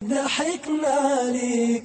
ضحكنا عليك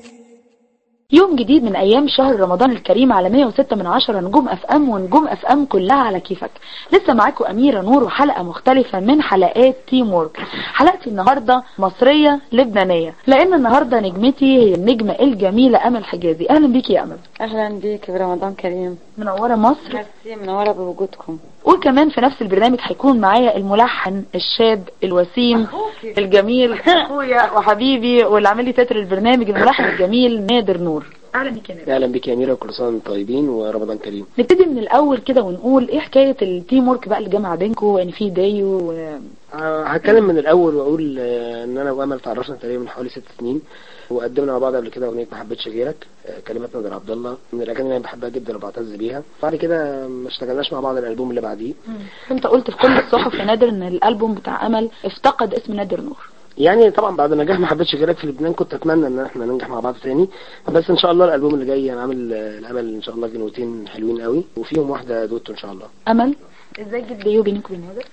يوم جديد من ايام شهر رمضان الكريم على 106 من عشرة نجوم اف ام ونجوم اف ام كلها على كيفك لسه معاكم اميرة نور وحلقة مختلفة من حلقات تيم وورك حلقتي النهاردة مصرية لبنانية لان النهاردة نجمتي هي النجمة الجميلة امل حجازي اهلا بيكي يا امل اهلا بيك برمضان كريم منورة مصر ميرسي منوره بوجودكم وكمان في نفس البرنامج هيكون معايا الملحن الشاب الوسيم الجميل اخويا وحبيبي واللي عامل لي تتر البرنامج الملحن الجميل نادر نور اهلا بيك يا نادر اهلا بك يا اميره وكل سنه وانتم طيبين ورمضان كريم نبتدي من الاول كده ونقول ايه حكايه التيم ورك بقى اللي جمع بينكم يعني في دايو و... آه، هتكلم من الاول واقول آه، ان انا وامل تعرفنا تقريبا من حوالي ست سنين وقدمنا مع بعض قبل كده اغنيه ما حبيتش غيرك آه، كلمات نادر عبد الله من الاغاني اللي انا بحبها جدا وبعتز بيها بعد كده ما اشتغلناش مع بعض الالبوم اللي بعديه انت قلت في كل الصحف يا نادر ان الالبوم بتاع امل افتقد اسم نادر نور يعني طبعا بعد نجاح ما حبيتش غيرك في لبنان كنت اتمنى ان احنا ننجح مع بعض تاني بس ان شاء الله الالبوم اللي جاي انا عامل آه، الامل ان شاء الله غنوتين حلوين قوي وفيهم واحده دوتو ان شاء الله امل ازاي جد دايو بينك وبين نادر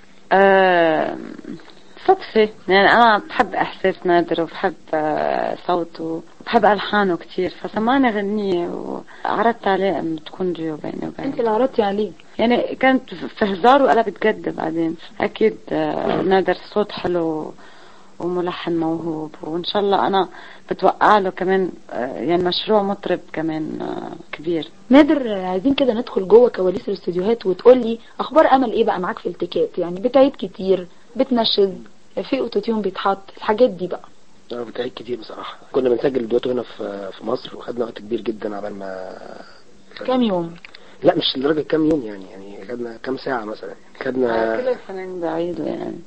آه صدفة يعني أنا بحب إحساس نادر وبحب آه صوته وبحب ألحانه كتير فسمعني غنية وعرضت عليه إنه تكون ديو بيني انت وبينه اللي عرضتي عليه يعني كانت في هزار وقلبت جد بعدين أكيد آه نادر صوت حلو وملحن موهوب وإن شاء الله أنا بتوقع له كمان آه يعني مشروع مطرب كمان آه كبير نادر آه، عايزين كده ندخل جوه كواليس الاستوديوهات وتقول لي اخبار امل ايه بقى معاك في التيكات يعني بتعيد كتير بتنشز في اوتوتيون بيتحط الحاجات دي بقى انا بتعيد كتير بصراحه كنا بنسجل الدوتو هنا في في مصر وخدنا وقت كبير جدا عبال ما كام يوم لا مش لدرجه كام يوم يعني يعني خدنا كام ساعه مثلا خدنا كل الفنانين بعيدوا يعني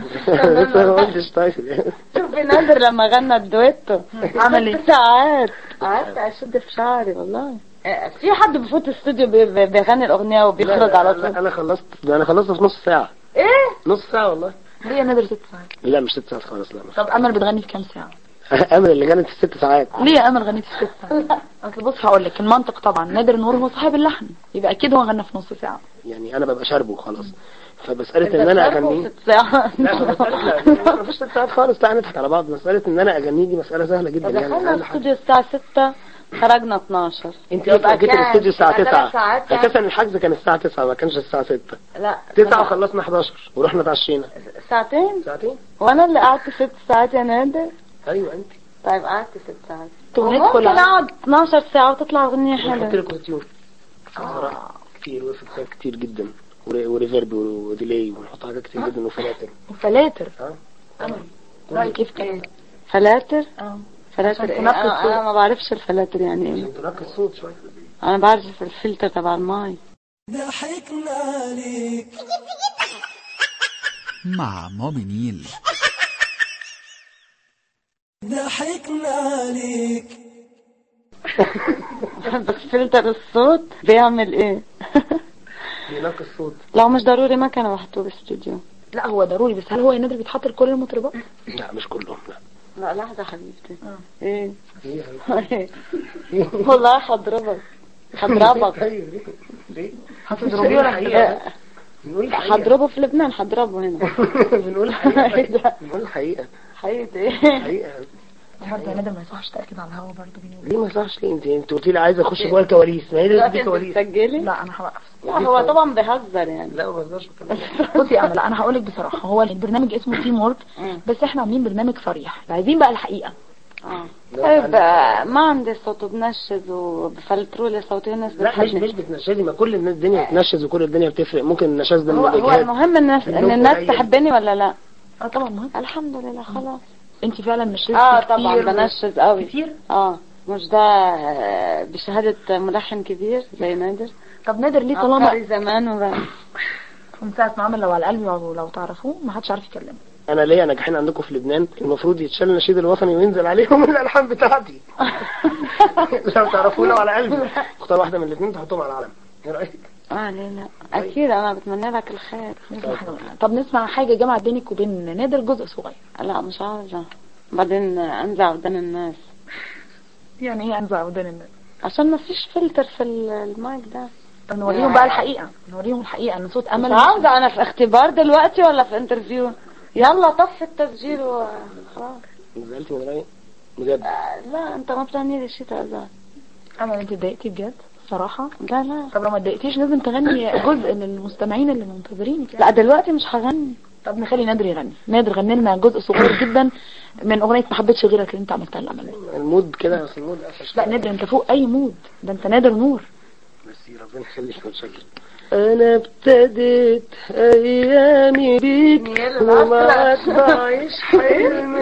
لسه ما قلتش طيب شوفي نادر لما غنى الدويتو عمل ايه؟ ست ساعات قعدت اشد في شعري والله في حد بفوت الاستوديو بي- بي- بيغني الاغنيه وبيخرج على طول انا خلصت ده انا خلصت في نص ساعه ايه نص ساعه والله ليه يا نادر ست ساعات لا مش ست ساعات خالص لا طب امل بتغني في كام ساعه امل اللي كانت في ست ساعات ليه يا امل غنيتي في ست ساعات اصل بص هقول لك المنطق طبعا نادر نور هو صاحب اللحن يبقى اكيد هو غنى في نص ساعه يعني انا ببقى شاربه خلاص فمساله ان انا اغنيه ست ساعات لا مسألة لا مفيش ست ساعات خالص لا نضحك على بعض مساله ان انا اغنيه دي مساله سهله جدا يعني دخلنا أقل حاجة. الاستوديو الساعه 6 خرجنا 12 انت يبقى اصلا جيت كام؟ الاستوديو الساعه يبقى ثلاث 9 ساعات يعني. اساسا الحجز كان الساعه 9 ما كانش الساعه 6 لا 9 وخلصنا 11 ورحنا اتعشينا ساعتين ساعتين وانا اللي قعدت ست ساعات يا نادر ايوه انت طيب قعدت ست ساعات وندخل ممكن على- اقعد 12 ساعه وتطلع اغنيه نحط حلوه لك اوتيون كتير وإفكتات كتير جدا وري- وريفيرب وديلي ونحط حاجات كتير جدا وفلاتر وفلاتر اه امل رايك كيف كده فلاتر اه فلاتر عشان إيه؟ تنقي انا الصوت. انا ما بعرفش الفلاتر يعني ايه عشان تنقي الصوت شويه انا بعرف الفلتر تبع الماي ضحكنا عليك مع مامي نيل ضحكنا عليك بس فلتر الصوت بيعمل ايه بينقي الصوت لو مش ضروري ما كانوا بحطوه بالاستوديو لا هو ضروري بس هل هو يا نادر بيتحط لكل المطربات لا مش كلهم لا لا لحظه حبيبتي آه. ايه ايه والله حضربك حضربك ايوه ليه؟ ليه؟ هتضربيه ولا الحقيقة. بنقول الحقيقة حضربه في لبنان حضربه هنا بنقول الحقيقة بنقول الحقيقة حقيقة ايه الحقيقة برضه يا نادر ما يصحش تاكد على الهوا برضه بيني وبينك ليه ما يصحش ليه انت انت قلتي لي عايزه اخش جوه الكواليس ما هي دي دي كواليس بتسجلي لا انا هوقف لا هو طبعا بيهزر يعني لا ما بهزرش بكلام بصي يا امل لا انا هقول لك بصراحه هو البرنامج اسمه تيم وورك مم. بس احنا عاملين برنامج صريح عايزين بقى الحقيقه اه طيب آه، ما عندي صوت وبنشز وبفلتروا لي صوتي الناس لا مش مش بتنشزي ما كل الناس الدنيا بتنشز وكل الدنيا بتفرق ممكن النشاز ده من هو, هو الاجهاد المهم الناس ان النوم الناس قليل. تحبني ولا لا اه طبعا مهم الحمد لله خلاص انت فعلا مش لسه اه كتير طبعا بنشز قوي كتير اه مش ده آه، بشهادة ملحن كبير زي نادر طب نادر ليه طالما طالما زمان وبقى من ساعه ما عمل لو على قلبي لو لو تعرفوه ما حدش عارف يكلمه انا ليا ناجحين عندكم في لبنان المفروض يتشال النشيد الوطني وينزل عليهم الالحان بتاعتي لو تعرفوا لو على قلبي اختار واحده من الاثنين تحطهم على العلم ايه رايك اه ليه لا اكيد انا بتمنى لك الخير نسمع حاجه منها. طب نسمع حاجه جمعت بينك وبين نادر جزء صغير لا مش عاوزة بعدين انزع ودان الناس يعني ايه انزع ودان الناس عشان ما فيش فلتر في ال- المايك ده طب نوريهم بقى الحقيقه نوريهم الحقيقه ان صوت مش امل عاوزة انا في اختبار دلوقتي ولا في انترفيو يلا طف التسجيل وخلاص نزلتي من رايي بجد آه، لا انت ما بتغني لي شيء تقدر امل انت اتضايقتي بجد صراحة لا لا طب لو ما اتضايقتيش لازم تغني جزء للمستمعين اللي منتظرينك لا دلوقتي مش هغني طب نخلي نادر يغني نادر غني لنا جزء صغير جدا من اغنية ما حبيتش غيرك اللي انت عملتها الامل المود كده اصل المود قفش لا نادر انت فوق اي مود ده انت نادر نور بس ربنا يخليك متشكر انا ابتديت ايامي بيك ومعاك بعيش حلم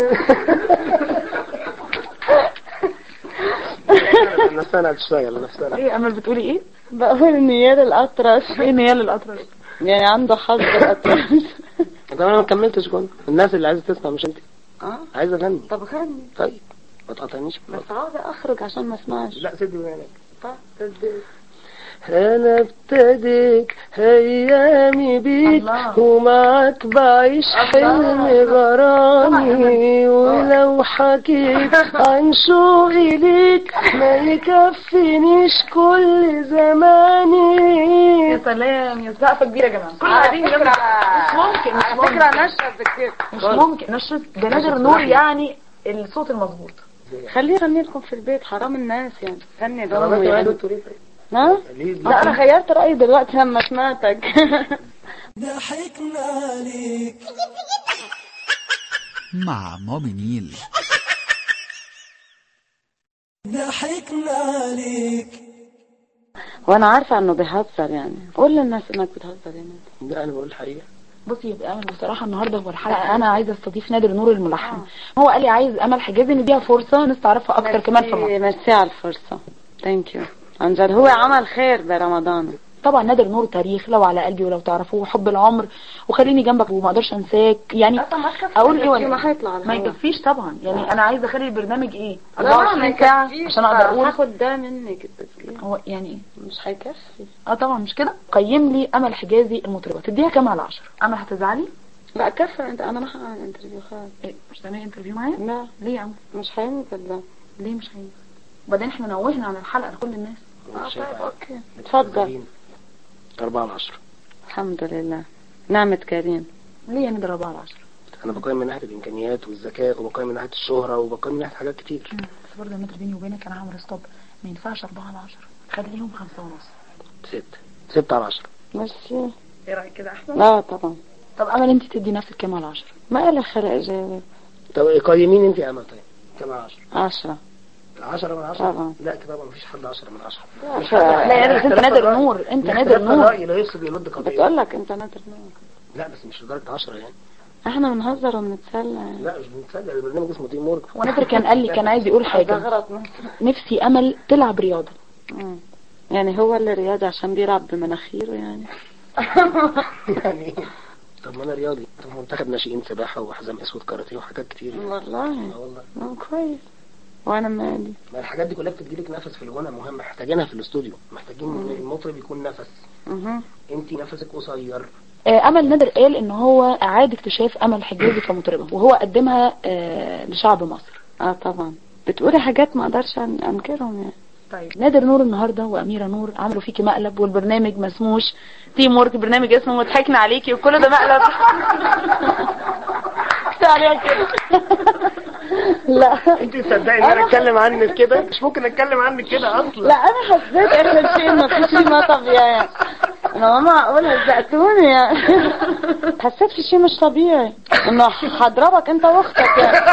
نفسنا هتشتغل نفسنا ايه امل بتقولي ايه بقول نيال الاطرش ايه نيال الاطرش يعني عنده حظ الاطرش طب انا ما كملتش كنت الناس اللي عايزه تسمع مش انت اه عايزه اغني طب غني طيب ما تقاطعنيش بس عاوزة اخرج عشان ما اسمعش لا سيبني وينك طب صدق. انا ابتديت ايامي بيك الله. ومعاك بعيش حلم غرامي ولو حكيت عن شوقي ليك ما يكفينيش كل زماني يا سلام يا سقفة كبيرة يا جماعة كل قاعدين جنب مش ممكن مش ممكن نشرب بكتير مش ممكن نشرة ده نادر نور يعني الصوت المظبوط خليه يغني لكم في البيت حرام الناس يعني غني طب عملت ده معايا دكتور ايه طيب؟ ها ليه؟ لا انا غيرت رايي دلوقتي لما سمعتك ضحكنا عليك مع مامي نيل ضحكنا عليك وانا عارفه انه بيهزر يعني قول للناس انك بتهزر يعني لا انا بقول الحقيقه بصي يا امل بصراحه النهارده هو الحلقه انا عايزه استضيف نادر نور الملحن هو قال لي عايز امل حجازي نديها فرصه ناس تعرفها اكتر كمان في مصر ميرسي على الفرصه ثانك يو عن جد هو عمل خير برمضان طبعا نادر نور تاريخ لو على قلبي ولو تعرفوه حب العمر وخليني جنبك وما اقدرش انساك يعني اقول ايه ولا ما هيطلع على ما الهوا. يكفيش طبعا يعني انا عايزه اخلي البرنامج ايه لا ما 24 ساعه يكفيش عشان اقدر اقول هاخد ده منك التسجيل هو يعني ايه مش هيكفي اه طبعا مش كده قيم لي امل حجازي المطربه تديها كام على 10 امل هتزعلي لا كفى انت انا ما هعمل انترفيو خالص إيه مش تعملي انترفيو معايا لا ليه يا عم مش هينزل ده ليه مش هينزل وبعدين احنا نوهنا عن الحلقه لكل الناس اه مش هينفع. طيب اوكي اتفضل أربعة من عشرة الحمد لله نعمة كريم ليه يعني ده 4 على 10 أنا بقيم من ناحية الإمكانيات والذكاء وبقيم من ناحية الشهرة وبقيم من ناحية حاجات كتير بس برضه المتر بيني وبينك انا هعمل ستوب ما ينفعش 4 على 10 خليهم 5 ونص ست ستة على عشرة ميرسي ايه رايك كده احسن لا طبعا طب امل انت تدي نفسك كام على 10 ما لي خلق جاوب طب قيمين أنت يا أمل طيب كم على عشرة؟ عشرة عشرة من عشرة؟ طبعا. لا كده طبعا مفيش حد عشرة من عشرة لا يا بس انت نادر نور انت نادر نور رأي لا يفسد يمد قضية بتقول لك انت نادر نور لا بس مش لدرجة عشرة يعني احنا بنهزر وبنتسلى يعني لا مش بنتصدق البرنامج اسمه تيم وورك ونادر كان قال لي كان عايز يقول حاجه غلط مثلا نفسي امل تلعب رياضه مم. يعني هو اللي رياضي عشان بيلعب بمناخيره يعني يعني طب ما أنا رياضي طب منتخب ناشئين سباحة وحزام أسود كاراتيه وحاجات كتير يعني. والله اه والله مم، كويس وانا مالي ما الحاجات دي كلها بتديلك نفس في الغنى مهم محتاجينها في الاستوديو محتاجين المطرب يكون نفس مهم. انت نفسك قصير آه، امل نادر قال ان هو اعاد اكتشاف امل حجازي كمطربه وهو قدمها آه، لشعب مصر اه طبعا بتقولي حاجات ما اقدرش أن- انكرهم يعني طيب نادر نور النهارده واميره نور عملوا فيكي مقلب والبرنامج ما اسموش تيم وورك برنامج اسمه وضحكنا عليكي وكل ده مقلب كفاية عليها كده لا انت تصدقي ان انا اتكلم عنك كده مش ممكن اتكلم عنك كده اصلا لا انا حسيت اخر شيء انه في شيء ما طبيعي يعني انا ما معقول هزقتوني يعني حسيت في شيء مش طبيعي انه حضربك انت واختك يعني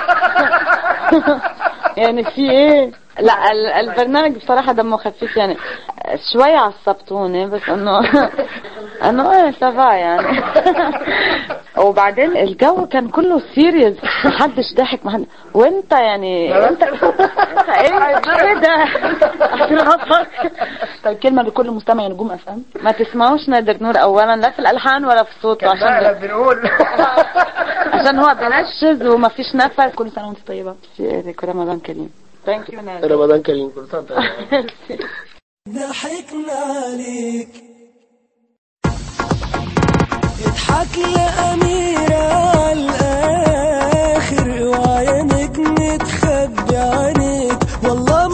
يعني في ايه لا ال- البرنامج بصراحة دمه خفيف يعني شوي عصبتوني بس انه انه ايه سافا يعني وبعدين الجو كان كله سيريس محدش ضحك محد وانت يعني انت انت ايه ايه ده أشرفك. طيب كلمه لكل مستمع نجوم اف ام ما تسمعوش نادر نور اولا لا في الالحان ولا في صوته عشان بنقول عشان هو بنشز وما فيش نفس كل سنه وانت طيبه في ايه كل رمضان كريم ثانك يو نادر رمضان كريم كل سنه وأنت طيب. ضحكنا عليك اضحك يا أميرة على الآخر وعينك متخبي عليك والله